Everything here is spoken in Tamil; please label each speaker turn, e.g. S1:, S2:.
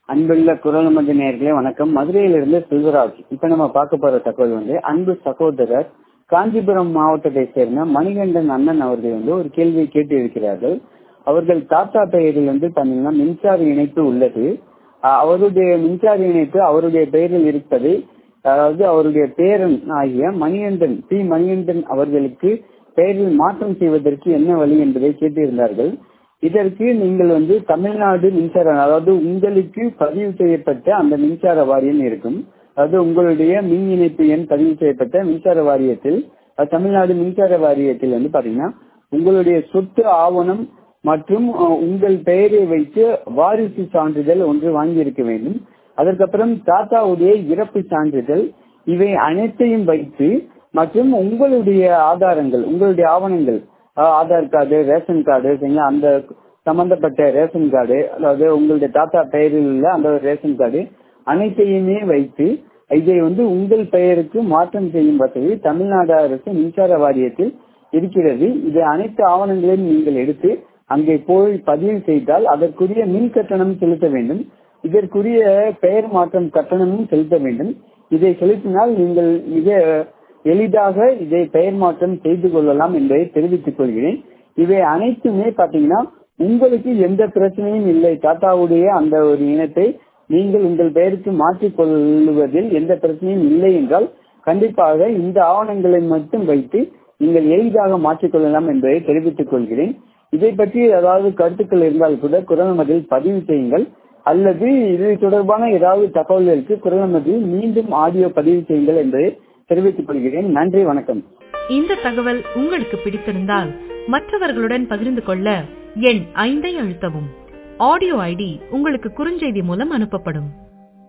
S1: அன்புள்ள குரல் மன்ற நேர்களே வணக்கம் மதுரையிலிருந்து செல்வராஜ் இப்ப நம்ம பார்க்க போற தகவல் வந்து அன்பு சகோதரர் காஞ்சிபுரம் மாவட்டத்தை சேர்ந்த மணிகண்டன் அண்ணன் அவர்கள் வந்து ஒரு கேள்வியை கேட்டு இருக்கிறார்கள் அவர்கள் தாத்தா பெயரில் வந்து பாத்தீங்கன்னா மின்சார இணைப்பு உள்ளது அஹ் அவருடைய மின்சார இணைப்பு அவருடைய பெயரில் இருப்பதை அதாவது அவருடைய பேரன் ஆகிய மணிகண்டன் பி மணிகண்டன் அவர்களுக்கு பெயரில் மாற்றம் செய்வதற்கு என்ன வழி என்பதை கேட்டிருந்தார்கள் இதற்கு நீங்கள் வந்து தமிழ்நாடு மின்சார அதாவது உங்களுக்கு பதிவு செய்யப்பட்ட அந்த மின்சார வாரியம் இருக்கும் அதாவது உங்களுடைய மின் இணைப்பு எண் பதிவு செய்யப்பட்ட மின்சார வாரியத்தில் அஹ் தமிழ்நாடு மின்சார வாரியத்தில் வந்து பாத்தீங்கன்னா உங்களுடைய சொத்து ஆவணம் மற்றும் அஹ், உங்கள் பெயரை வைத்து வாரிசு சான்றிதழ் ஒன்று வாங்கியிருக்க வேண்டும் அதற்கப்புறம் தாத்தாவுடைய இறப்பு சான்றிதழ் இவை அனைத்தையும் வைத்து மற்றும் உங்களுடைய ஆதாரங்கள் உங்களுடைய ஆவணங்கள் அஹ், ஆதார் கார்டு ரேஷன் கார்டு சரிங்களா அந்த சம்பந்தப்பட்ட ரேஷன் கார்டு அதாவது உங்களுடைய தாத்தா பெயரில் உள்ள அந்த ரேஷன் கார்டு அனைத்தையுமே வைத்து இதை வந்து உங்கள் பெயருக்கு மாற்றம் செய்யும் வசதி தமிழ்நாடு அரசு மின்சார வாரியத்தில் இருக்கிறது இது அனைத்து ஆவணங்களையும் நீங்கள் எடுத்து அங்கே போய் பதிவு செய்தால் அதற்குரிய மின் கட்டணம் செலுத்த வேண்டும் இதற்குரிய பெயர் மாற்றம் கட்டணமும் செலுத்த வேண்டும் இதை செலுத்தினால் நீங்கள் மிக எளிதாக இதை பெயர் மாற்றம் செய்து கொள்ளலாம் என்பதை தெரிவித்துக் கொள்கிறேன் இவை அனைத்துமே பாத்தீங்கன்னா உங்களுக்கு எந்த பிரச்சனையும் இல்லை டாட்டாவுடைய அந்த ஒரு இனத்தை நீங்கள் உங்கள் பெயருக்கு மாற்றிக் கொள்வதில் எந்த பிரச்சனையும் இல்லை என்றால் கண்டிப்பாக இந்த ஆவணங்களை மட்டும் வைத்து நீங்கள் எளிதாக மாற்றிக்கொள்ளலாம் என்பதை தெரிவித்துக் கொள்கிறேன் இதை பற்றி ஏதாவது கருத்துக்கள் இருந்தால் கூட குரல் மதில் பதிவு செய்யுங்கள் அல்லது இது தொடர்பான ஏதாவது தகவல்களுக்கு குரல் மதில் மீண்டும் ஆடியோ பதிவு செய்யுங்கள் என்பதை தெரிவித்துக் கொள்கிறேன் நன்றி வணக்கம்
S2: இந்த தகவல் உங்களுக்கு பிடித்திருந்தால் மற்றவர்களுடன் பகிர்ந்து கொள்ள எண் ஐந்தை அழுத்தவும் ஆடியோ ஐடி உங்களுக்கு குறுஞ்செய்தி மூலம் அனுப்பப்படும்